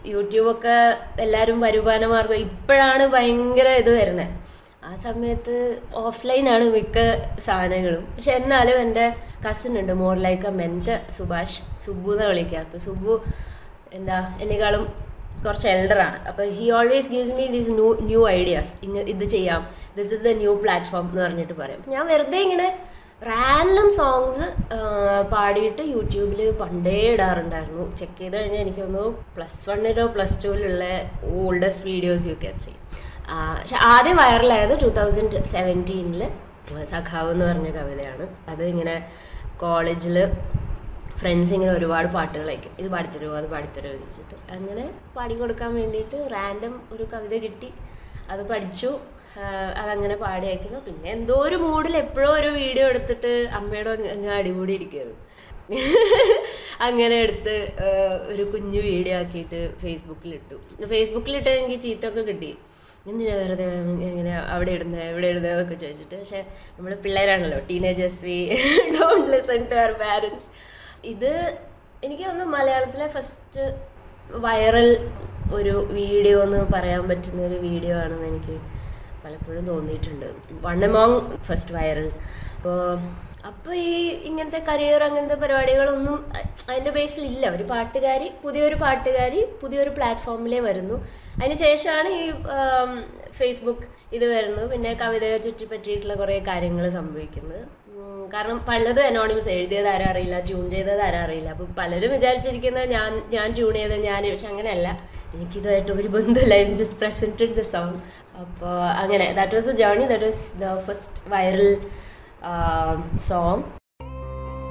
യൂട്യൂബൊക്കെ എല്ലാവരും വരുമാന മാർഗം ഇപ്പോഴാണ് ഭയങ്കര ഇത് വരുന്നത് ആ സമയത്ത് ഓഫ്ലൈനാണ് മിക്ക സാധനങ്ങളും പക്ഷെ എന്നാലും എൻ്റെ കസിൻ ഉണ്ട് more like a mentor Subhash Subu എന്ന് വിളിക്കുക അപ്പോൾ സുബു എന്താ എന്നെക്കാളും കുറച്ച് എൽഡറാണ് അപ്പോൾ he always gives me these new new ideas ഇങ്ങ ഇത് ചെയ്യാം this is the new platform എന്ന് പറഞ്ഞിട്ട് പറയും ഞാൻ വെറുതെ ഇങ്ങനെ റാൻഡം സോങ്സ് പാടിയിട്ട് യൂട്യൂബിൽ പണ്ടേ ഇടാറുണ്ടായിരുന്നു ചെക്ക് ചെയ്ത് കഴിഞ്ഞാൽ എനിക്ക് തോന്നുന്നു പ്ലസ് വണ്ണിലോ പ്ലസ് ടുവിലുള്ള oldest videos you can see പക്ഷെ ആദ്യം വൈറലായത് ടൂ തൗസൻഡ് സെവൻറ്റീനിൽ സഖാവ് എന്ന് പറഞ്ഞ കവിതയാണ് അത് ഇങ്ങനെ കോളേജിൽ ഫ്രണ്ട്സ് ഇങ്ങനെ ഒരുപാട് പാട്ടുകൾ അയക്കും ഇത് പാടിത്തരുമോ അത് പാടിത്തരുമോ എന്ന് വെച്ചിട്ട് അങ്ങനെ പാടിക്കൊടുക്കാൻ വേണ്ടിയിട്ട് റാൻഡം ഒരു കവിത കിട്ടി അത് പഠിച്ചു ആഹ് അതങ്ങനെ പാടി അയക്കുന്നു പിന്നെ എന്തോ ഒരു മൂഡിൽ എപ്പോഴോ ഒരു വീഡിയോ എടുത്തിട്ട് അമ്മയുടെ അങ്ങ് അങ്ങ് അടികൂടി ഇരിക്കുകയായിരുന്നു അങ്ങനെ എടുത്ത് ആഹ് ഒരു കുഞ്ഞു വീഡിയോ ആക്കിയിട്ട് ഫേസ്ബുക്കിലിട്ടു ഫേസ്ബുക്കിലിട്ട് എനിക്ക് ചീത്തൊക്കെ കിട്ടി എന്തിനാ വെറുതെ ഇങ്ങനെ അവിടെ ഇടുന്നത് എവിടെ ഇടുന്നത് എന്നൊക്കെ ചോദിച്ചിട്ട് പക്ഷെ നമ്മൾ പിള്ളേരാണല്ലോ teenagers we don't listen to our parents ഇത് എനിക്ക് തോന്നുന്നു മലയാളത്തിലെ ഫസ്റ്റ് വൈറൽ ഒരു വീഡിയോ എന്ന് പറയാൻ പറ്റുന്ന ഒരു വീഡിയോ ആണെന്ന് എനിക്ക് പലപ്പോഴും തോന്നിയിട്ടുണ്ട് വൺ എമോങ് ഫസ്റ്റ് വൈറൽസ് അപ്പോൾ അപ്പോൾ ഈ ഇങ്ങനത്തെ കരിയർ അങ്ങനത്തെ പരിപാടികളൊന്നും അ- അതിൻ്റെ ബേസിൽ ഇല്ല ഒരു പാട്ടുകാരി പുതിയൊരു പാട്ടുകാരി പുതിയൊരു പ്ലാറ്റ്ഫോമിലേ വരുന്നു അതിന് ശേഷമാണ് ഈ ആം, ഫേസ്ബുക്ക് ഇത് വരുന്നത് പിന്നെ കവിതയെ ചുറ്റിപ്പറ്റിയിട്ടുള്ള കുറേ കാര്യങ്ങൾ സംഭവിക്കുന്നത് ഉം, കാരണം പലതും അനോണിമസ് എഴുതിയത് ആരും അറിയില്ല ട്യൂൺ ചെയ്തത് ആരും അറിയില്ല അപ്പം പലരും വിചാരിച്ചിരിക്കുന്നത് ഞാൻ ഞാൻ ട്യൂൺ ചെയ്തത് ഞാൻ പക്ഷെ അങ്ങനെയല്ല എനിക്കിതുമായിട്ട് ഒരു ബന്ധമില്ല I just presented the song അപ്പോൾ അങ്ങനെ that was the journey that was the first viral song